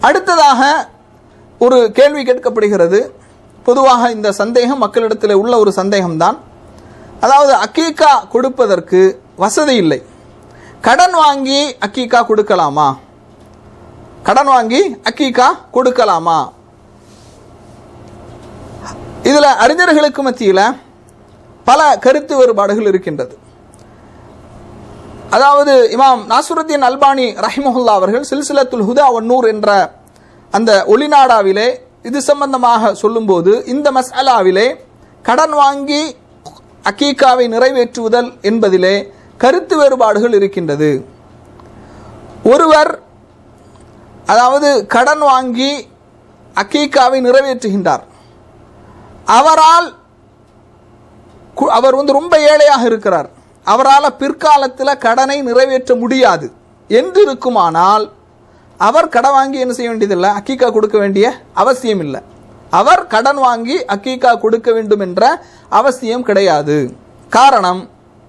அடுத்ததாக ஒரு கேள்வி கேட்கப்படுகிறது பொதுவாக இந்த சந்தேகம் மக்களிடத்தில் உள்ள ஒரு சந்தேகம்தான் அதாவது அக்கீக்கா கொடுப்பதற்கு வசதி இல்லை கடன் வாங்கி அக்கீக்கா கொடுக்கலாமா கடன் வாங்கி அக்கீக்கா கொடுக்கலாமா இதுல அறிஞர்களுக்கு மத்தியில் பல கருத்து வேறுபாடுகள் இருக்கின்றது அதாவது இமாம் நாசுருத்தீன் அல்பானி ரஹிமஹுல்லா அவர்கள் சில்சிலத்துல் ஹுதா ஒன்னூர் என்ற அந்த ஒளிநாடாவிலே இது சம்பந்தமாக சொல்லும்போது இந்த மசாலாவிலே கடன் வாங்கி அக்கீக்காவை நிறைவேற்றுவதல் என்பதிலே கருத்து வேறுபாடுகள் இருக்கின்றது ஒருவர் அதாவது கடன் வாங்கி அக்கீக்காவை நிறைவேற்றுகின்றார் அவரால் கு- அவர் வந்து ரொம்ப ஏழையாக இருக்கிறார் அவரால் பிற்காலத்தில் கடனை நிறைவேற்ற முடியாது என்று இருக்குமானால் அவர் கடன் வாங்கி என்ன செய்ய வேண்டியதில்லை அக்கீக்கா கொடுக்க வேண்டிய அவசியம் இல்லை அவர் கடன் வாங்கி அக்கீக்கா கொடுக்க வேண்டும் என்ற அவசியம் கிடையாது காரணம்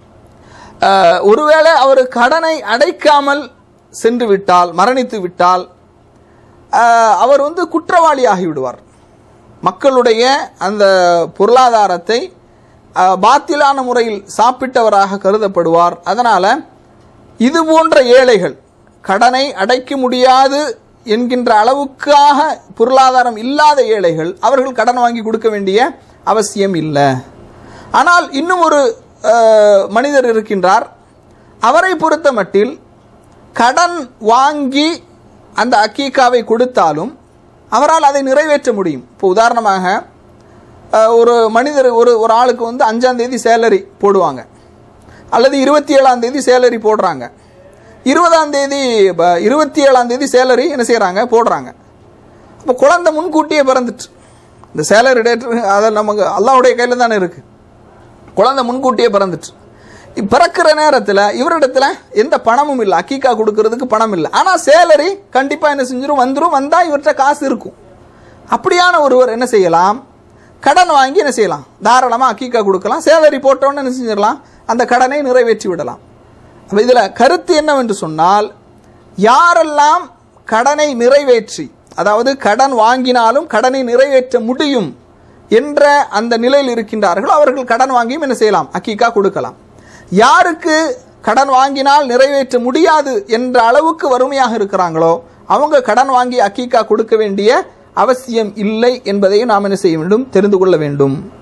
அஹ், ஒருவேளை அவர் கடனை அடைக்காமல் சென்று விட்டால் மரணித்து விட்டால் அஹ், அவர் வந்து குற்றவாளியாகி விடுவார் மக்களுடைய அந்த பொருளாதாரத்தை அஹ், பாத்திலான முறையில் சாப்பிட்டவராக கருதப்படுவார் அதனால இது போன்ற ஏழைகள் கடனை அடைக்க முடியாது என்கின்ற அளவுக்காக பொருளாதாரம் இல்லாத ஏழைகள் அவர்கள் கடன் வாங்கி கொடுக்க வேண்டிய அவசியம் இல்லை ஆனால் இன்னும் ஒரு அஹ், மனிதர் இருக்கின்றார் அவரை பொறுத்த மட்டில் கடன் வாங்கி அந்த அக்கீக்காவை கொடுத்தாலும் அவரால் அதை நிறைவேற்ற முடியும் இப்போ உதாரணமாக அஹ், ஒரு மனிதர் ஒரு ஒரு ஆளுக்கு வந்து அஞ்சாம் தேதி சேலரி போடுவாங்க அல்லது இருபத்தி ஏழாம் தேதி சேலரி போடுறாங்க இருபதாம் தேதி ப- இருபத்தி ஏழாம் தேதி சேலரி என்ன செய்கிறாங்க போடுறாங்க அப்போ குழந்தை முன்கூட்டியே பிறந்துட்டு இந்த சேலரி டேட் அதை நமக்கு அல்லாவுடைய கையில் தானே இருக்குது குழந்தை முன்கூட்டியே பிறந்துட்டு இப்ப பிறக்கிற நேரத்தில் இவரிடத்துல எந்த பணமும் இல்லை அக்கீக்கா கொடுக்கறதுக்கு பணம் இல்லை ஆனால் சேலரி கண்டிப்பாக என்ன செஞ்சிரும் வந்துடும் வந்தால் இவர்கிட்ட காசு இருக்கும் அப்படியான ஒருவர் என்ன செய்யலாம் கடன் வாங்கி என்ன செய்யலாம் தாராளமாக அக்கீக்கா கொடுக்கலாம் சேலரி போட்டோன்னு என்ன செஞ்சிடலாம் அந்த கடனை நிறைவேற்றி விடலாம் அப்ப இதில் கருத்து என்னவென்று சொன்னால் யாரெல்லாம் கடனை நிறைவேற்றி அதாவது கடன் வாங்கினாலும் கடனை நிறைவேற்ற முடியும் என்ற அந்த நிலையில் இருக்கின்றார்களோ அவர்கள் கடன் வாங்கியும் என்ன செய்யலாம் அக்கீக்கா கொடுக்கலாம் யாருக்கு கடன் வாங்கினால் நிறைவேற்ற முடியாது என்ற அளவுக்கு வறுமையாக இருக்கிறாங்களோ அவங்க கடன் வாங்கி அக்கீக்கா கொடுக்க வேண்டிய அவசியம் இல்லை என்பதையும் நாம் என்ன செய்ய வேண்டும் தெரிந்து கொள்ள வேண்டும்